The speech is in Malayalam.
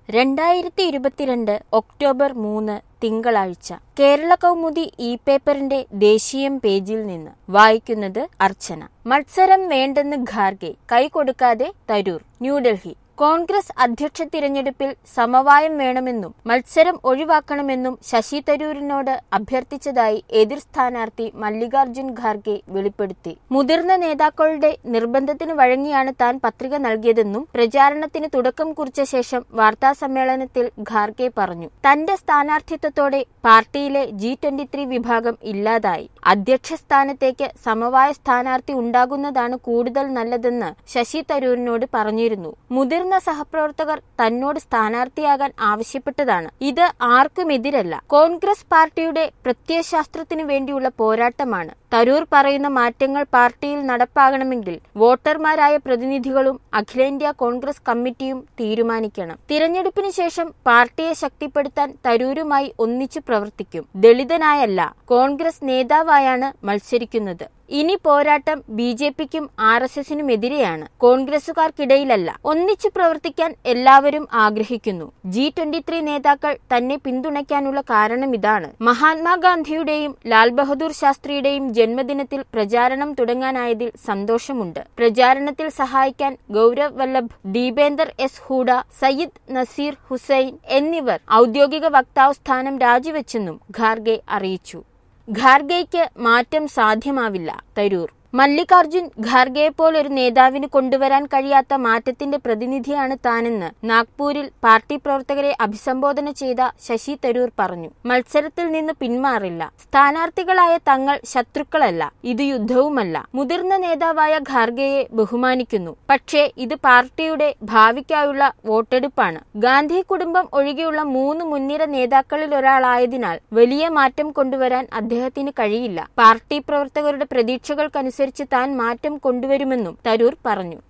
രണ്ടായിരത്തി ഇരുപത്തിരണ്ട് ഒക്ടോബർ മൂന്ന് തിങ്കളാഴ്ച കേരള കൗമുദി ഇ പേപ്പറിന്റെ ദേശീയം പേജിൽ നിന്ന് വായിക്കുന്നത് അർച്ചന മത്സരം വേണ്ടെന്ന് ഖാർഗെ കൈകൊടുക്കാതെ തരൂർ ന്യൂഡൽഹി കോൺഗ്രസ് അധ്യക്ഷ തിരഞ്ഞെടുപ്പിൽ സമവായം വേണമെന്നും മത്സരം ഒഴിവാക്കണമെന്നും ശശി തരൂരിനോട് അഭ്യർത്ഥിച്ചതായി എതിർ സ്ഥാനാർത്ഥി മല്ലികാർജുൻ ഖാർഗെ വെളിപ്പെടുത്തി മുതിർന്ന നേതാക്കളുടെ നിർബന്ധത്തിന് വഴങ്ങിയാണ് താൻ പത്രിക നൽകിയതെന്നും പ്രചാരണത്തിന് തുടക്കം കുറിച്ച ശേഷം വാർത്താ സമ്മേളനത്തിൽ ഖാർഗെ പറഞ്ഞു തന്റെ സ്ഥാനാർത്ഥിത്വത്തോടെ പാർട്ടിയിലെ ജി ട്വന്റി ത്രീ വിഭാഗം ഇല്ലാതായി അധ്യക്ഷ സ്ഥാനത്തേക്ക് സമവായ സ്ഥാനാർത്ഥി ഉണ്ടാകുന്നതാണ് കൂടുതൽ നല്ലതെന്ന് ശശി തരൂരിനോട് പറഞ്ഞിരുന്നു മുതിർന്ന സഹപ്രവർത്തകർ തന്നോട് സ്ഥാനാർത്ഥിയാകാൻ ആവശ്യപ്പെട്ടതാണ് ഇത് ആർക്കും എതിരല്ല കോൺഗ്രസ് പാർട്ടിയുടെ പ്രത്യയശാസ്ത്രത്തിനു വേണ്ടിയുള്ള പോരാട്ടമാണ് തരൂർ പറയുന്ന മാറ്റങ്ങൾ പാർട്ടിയിൽ നടപ്പാകണമെങ്കിൽ വോട്ടർമാരായ പ്രതിനിധികളും അഖിലേന്ത്യാ കോൺഗ്രസ് കമ്മിറ്റിയും തീരുമാനിക്കണം തിരഞ്ഞെടുപ്പിന് ശേഷം പാർട്ടിയെ ശക്തിപ്പെടുത്താൻ തരൂരുമായി ഒന്നിച്ചു പ്രവർത്തിക്കും ദളിതനായല്ല കോൺഗ്രസ് നേതാവായാണ് മത്സരിക്കുന്നത് ഇനി പോരാട്ടം ബി ജെ പിക്കും ആർ എസ് എസിനുമെതിരെയാണ് കോൺഗ്രസുകാർക്കിടയിലല്ല ഒന്നിച്ചു പ്രവർത്തിക്കാൻ എല്ലാവരും ആഗ്രഹിക്കുന്നു ജി ട്വന്റി ത്രീ നേതാക്കൾ തന്നെ പിന്തുണയ്ക്കാനുള്ള കാരണം ഇതാണ് മഹാത്മാഗാന്ധിയുടെയും ലാൽ ബഹദൂർ ശാസ്ത്രിയുടെയും ജന്മദിനത്തിൽ പ്രചാരണം തുടങ്ങാനായതിൽ സന്തോഷമുണ്ട് പ്രചാരണത്തിൽ സഹായിക്കാൻ ഗൌരവ് വല്ലഭ് ദീപേന്ദർ എസ് ഹൂഡ സയ്യിദ് നസീർ ഹുസൈൻ എന്നിവർ ഔദ്യോഗിക വക്താവ് സ്ഥാനം രാജിവെച്ചെന്നും ഖാർഗെ അറിയിച്ചു ഖാർഗെയ്ക്ക് മാറ്റം സാധ്യമാവില്ല തരൂർ മല്ലികാർജുൻ ഖാർഗെയെപ്പോലൊരു നേതാവിന് കൊണ്ടുവരാൻ കഴിയാത്ത മാറ്റത്തിന്റെ പ്രതിനിധിയാണ് താനെന്ന് നാഗ്പൂരിൽ പാർട്ടി പ്രവർത്തകരെ അഭിസംബോധന ചെയ്ത ശശി തരൂർ പറഞ്ഞു മത്സരത്തിൽ നിന്ന് പിന്മാറില്ല സ്ഥാനാർത്ഥികളായ തങ്ങൾ ശത്രുക്കളല്ല ഇത് യുദ്ധവുമല്ല മുതിർന്ന നേതാവായ ഖാർഗെയെ ബഹുമാനിക്കുന്നു പക്ഷേ ഇത് പാർട്ടിയുടെ ഭാവിക്കായുള്ള വോട്ടെടുപ്പാണ് ഗാന്ധി കുടുംബം ഒഴികെയുള്ള മൂന്ന് മുൻനിര നേതാക്കളിൽ ഒരാളായതിനാൽ വലിയ മാറ്റം കൊണ്ടുവരാൻ അദ്ദേഹത്തിന് കഴിയില്ല പാർട്ടി പ്രവർത്തകരുടെ പ്രതീക്ഷകൾക്കനുസരിച്ച് താൻ മാറ്റം കൊണ്ടുവരുമെന്നും തരൂർ പറഞ്ഞു